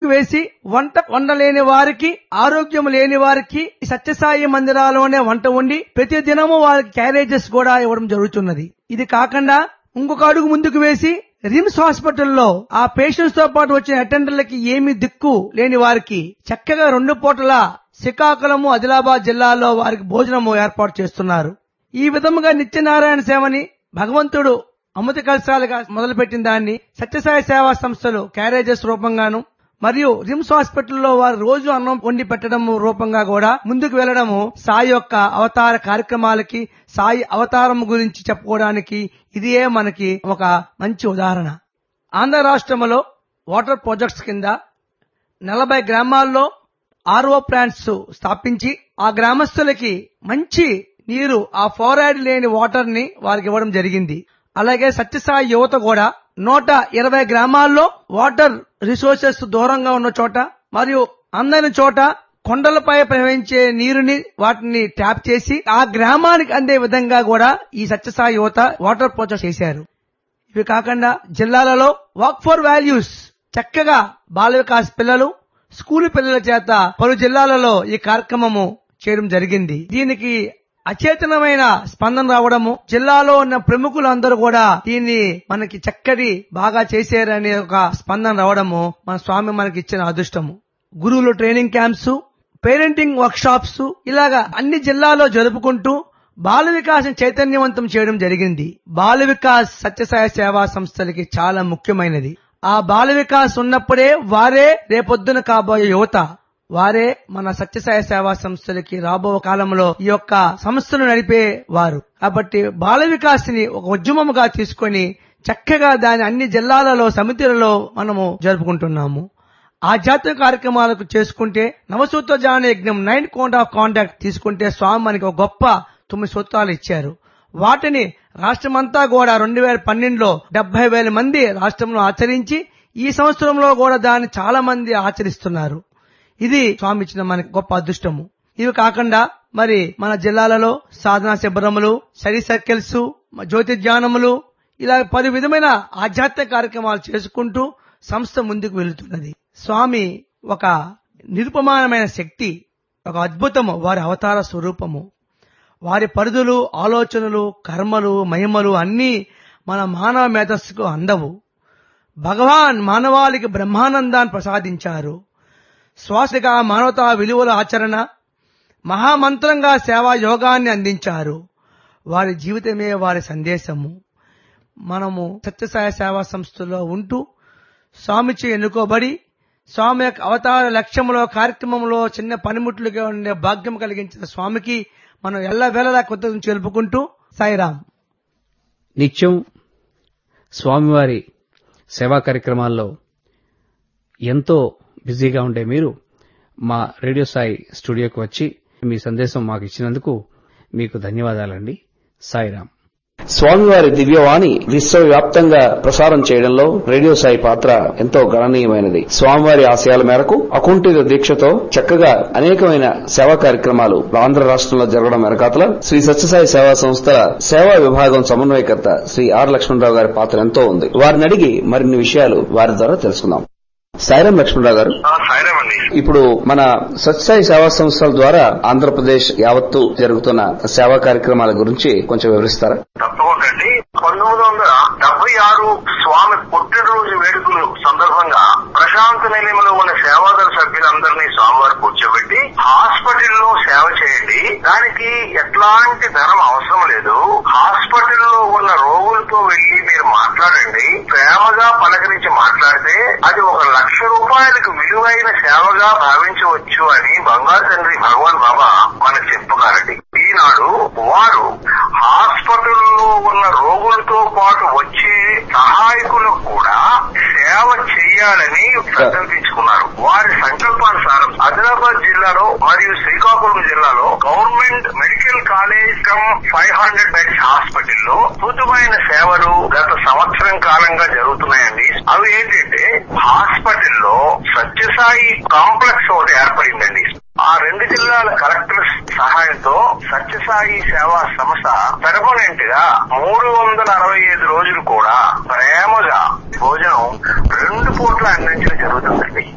వేసి వంట వండలేని వారికి ఆరోగ్యం లేని వారికి ఈ సత్యసాయి మందిరాలోనే వంట వండి ప్రతి దినము వారికి క్యారేజెస్ కూడా ఇవ్వడం జరుగుతున్నది ఇది కాకుండా ఇంకొక అడుగు ముందుకు వేసి రిమ్స్ హాస్పిటల్లో ఆ పేషెంట్స్ తో పాటు వచ్చిన అటెండర్లకి ఏమి దిక్కు లేని వారికి చక్కగా రెండు పూటల శ్రీకాకుళము ఆదిలాబాద్ జిల్లాలో వారికి భోజనము ఏర్పాటు చేస్తున్నారు ఈ విధముగా నిత్యనారాయణ సేవని భగవంతుడు అమృత కలశాలుగా మొదలుపెట్టిన దాన్ని సత్యసాయి సేవా సంస్థలు క్యారేజెస్ రూపంగాను మరియు రిమ్స్ హాస్పిటల్లో వారు రోజు అన్నం వండి పెట్టడం రూపంగా కూడా ముందుకు వెళ్లడము సాయి యొక్క అవతార కార్యక్రమాలకి సాయి అవతారం గురించి చెప్పుకోవడానికి ఇదే మనకి ఒక మంచి ఉదాహరణ ఆంధ్ర రాష్ట్రంలో వాటర్ ప్రాజెక్ట్స్ కింద నలభై గ్రామాల్లో ఆర్ఓ ప్లాంట్స్ స్థాపించి ఆ గ్రామస్తులకి మంచి నీరు ఆ ఫ్లోరైడ్ లేని వాటర్ ని వారికి ఇవ్వడం జరిగింది అలాగే సత్యసాయి యువత కూడా నూట ఇరవై గ్రామాల్లో వాటర్ రిసోర్సెస్ దూరంగా ఉన్న చోట మరియు అందని చోట కొండలపై ప్రవహించే నీరుని వాటిని ట్యాప్ చేసి ఆ గ్రామానికి అందే విధంగా కూడా ఈ సత్యసాయి యువత వాటర్ ప్రాజెక్ట్ చేశారు ఇవి కాకుండా జిల్లాలలో వర్క్ ఫర్ వాల్యూస్ చక్కగా బాల వికాస్ పిల్లలు స్కూల్ పిల్లల చేత పలు జిల్లాలలో ఈ కార్యక్రమము చేయడం జరిగింది దీనికి అచేతనమైన స్పందన రావడము జిల్లాలో ఉన్న ప్రముఖులందరూ కూడా దీన్ని మనకి చక్కటి బాగా చేశారనే ఒక స్పందన రావడము మన స్వామి మనకి ఇచ్చిన అదృష్టము గురువులు training camps parenting workshops ఇలాగా అన్ని జిల్లాలో జరుపుకుంటూ బాల వికాసం చైతన్యవంతం చేయడం జరిగింది బాల వికాస్ సత్యసాయి సేవా సంస్థలకి చాలా ముఖ్యమైనది ఆ బాల వికాస్ ఉన్నప్పుడే వారే రేపొద్దున కాబోయే యువత వారే మన సత్యసాయి సేవా సంస్థలకి రాబో కాలంలో ఈ యొక్క సంస్థను నడిపే వారు కాబట్టి బాల వికాస్ని ఒక ఉద్యమముగా తీసుకొని చక్కగా దాని అన్ని జిల్లాలలో సమితులలో మనము జరుపుకుంటున్నాము ఆధ్యాత్మిక కార్యక్రమాలకు చేసుకుంటే నవసూత్ర జాన యజ్ఞం నైన్ కోడ్ ఆఫ్ కాంటాక్ట్ తీసుకుంటే స్వామి మనకి ఒక గొప్ప తొమ్మిది సూత్రాలు ఇచ్చారు వాటిని రాష్ట్రమంతా కూడా రెండు వేల పన్నెండులో డెబ్బై వేల మంది రాష్ట్రంలో ఆచరించి ఈ సంవత్సరంలో కూడా దాన్ని చాలా మంది ఆచరిస్తున్నారు ఇది స్వామి ఇచ్చిన మనకి గొప్ప అదృష్టము ఇవి కాకుండా మరి మన జిల్లాలలో సాధనా శిబిరములు స్టడీ సర్కిల్స్ జ్యోతి ధ్యానములు ఇలా పలు విధమైన ఆధ్యాత్మిక కార్యక్రమాలు చేసుకుంటూ సంస్థ ముందుకు వెళుతున్నది స్వామి ఒక నిరుపమానమైన శక్తి ఒక అద్భుతము వారి అవతార స్వరూపము వారి పరిధులు ఆలోచనలు కర్మలు మహిమలు అన్నీ మన మానవ మేధస్సుకు అందవు భగవాన్ మానవాళికి బ్రహ్మానందాన్ని ప్రసాదించారు శ్వాసగా మానవతా విలువల ఆచరణ మహామంత్రంగా సేవా యోగాన్ని అందించారు వారి జీవితమే వారి సందేశము మనము సత్యసాయి సేవా సంస్థలో ఉంటూ స్వామిచే ఎన్నుకోబడి స్వామి యొక్క అవతార లక్ష్యంలో కార్యక్రమంలో చిన్న పనిముట్లుగా ఉండే భాగ్యం కలిగించిన స్వామికి మనం ఎల్ల వేళలా కృతజ్ఞతలు తెలుపుకుంటూ సాయిరాం నిత్యం స్వామివారి సేవా కార్యక్రమాల్లో ఎంతో బిజీగా ఉండే మీరు మా రేడియో సాయి స్టూడియోకి వచ్చి మీ సందేశం మాకు ఇచ్చినందుకు మీకు ధన్యవాదాలండి సాయిరాం స్వామివారి దివ్యవాణి విశ్వవ్యాప్తంగా ప్రసారం చేయడంలో రేడియో సాయి పాత్ర ఎంతో గణనీయమైనది స్వామివారి ఆశయాల మేరకు అకుంఠిత దీక్షతో చక్కగా అనేకమైన సేవా కార్యక్రమాలు ఆంధ్ర రాష్ట్రంలో జరగడం వెనకాతల శ్రీ సత్యసాయి సేవా సంస్థల సేవా విభాగం సమన్వయకర్త శ్రీ ఆర్ లక్ష్మణరావు గారి పాత్ర ఎంతో ఉంది వారిని అడిగి మరిన్ని విషయాలు వారి ద్వారా తెలుసుకుందాం సాయిరాం లక్ష్మణరావు గారు సాయిరామ్ అండి ఇప్పుడు మన సత్యసాయి సేవా సంస్థల ద్వారా ఆంధ్రప్రదేశ్ యావత్తు జరుగుతున్న సేవా కార్యక్రమాల గురించి కొంచెం వివరిస్తారా తప్పకుండా అండి పంతొమ్మిది వందల డెబ్బై ఆరు స్వామి పుట్టినరోజు వేడుకలు సందర్భంగా ప్రశాంత నిలయంలో ఉన్న సేవాదళ సభ్యులందరినీ స్వామివారు కూర్చోబెట్టి హాస్పిటల్లో సేవ చేయండి దానికి ఎట్లాంటి ధనం అవసరం లేదు హాస్పిటల్లో ఉన్న రోగులతో వెళ్లి మీరు మాట్లాడండి ప్రేమగా పలకరించి మాట్లాడితే అది ఒక లక్ష రూపాయలకు విలువైన సేవగా భావించవచ్చు అని బంగారు తండ్రి భగవాన్ బాబా మనకు చెప్పున్నారండి ఈనాడు వారు హాస్పిటల్లో ఉన్న రోగులతో పాటు వచ్చే సహాయకులకు కూడా సేవ చేయాలని సంకల్పించుకున్నారు వారి సంకల్పానుసారం ఆదిలాబాద్ జిల్లాలో మరియు శ్రీకాకుళం జిల్లాలో government medical college cum five hundred beds హాస్పిటల్లో అద్భుతమైన సేవలు గత సంవత్సరం కాలంగా జరుగుతున్నాయండి అవి ఏంటంటే హాస్పిటల్లో సత్యసాయి కాంప్లెక్స్ ఒకటి ఏర్పడిందండి ఆ రెండు జిల్లాల కలెక్టర్స్ సహాయంతో సత్యసాయి సేవా సంస్థ పెర్మనెంట్ గా మూడు వందల అరవై ఐదు రోజులు కూడా ప్రేమగా భోజనం రెండు పూట్ల అందించడం జరుగుతుందండి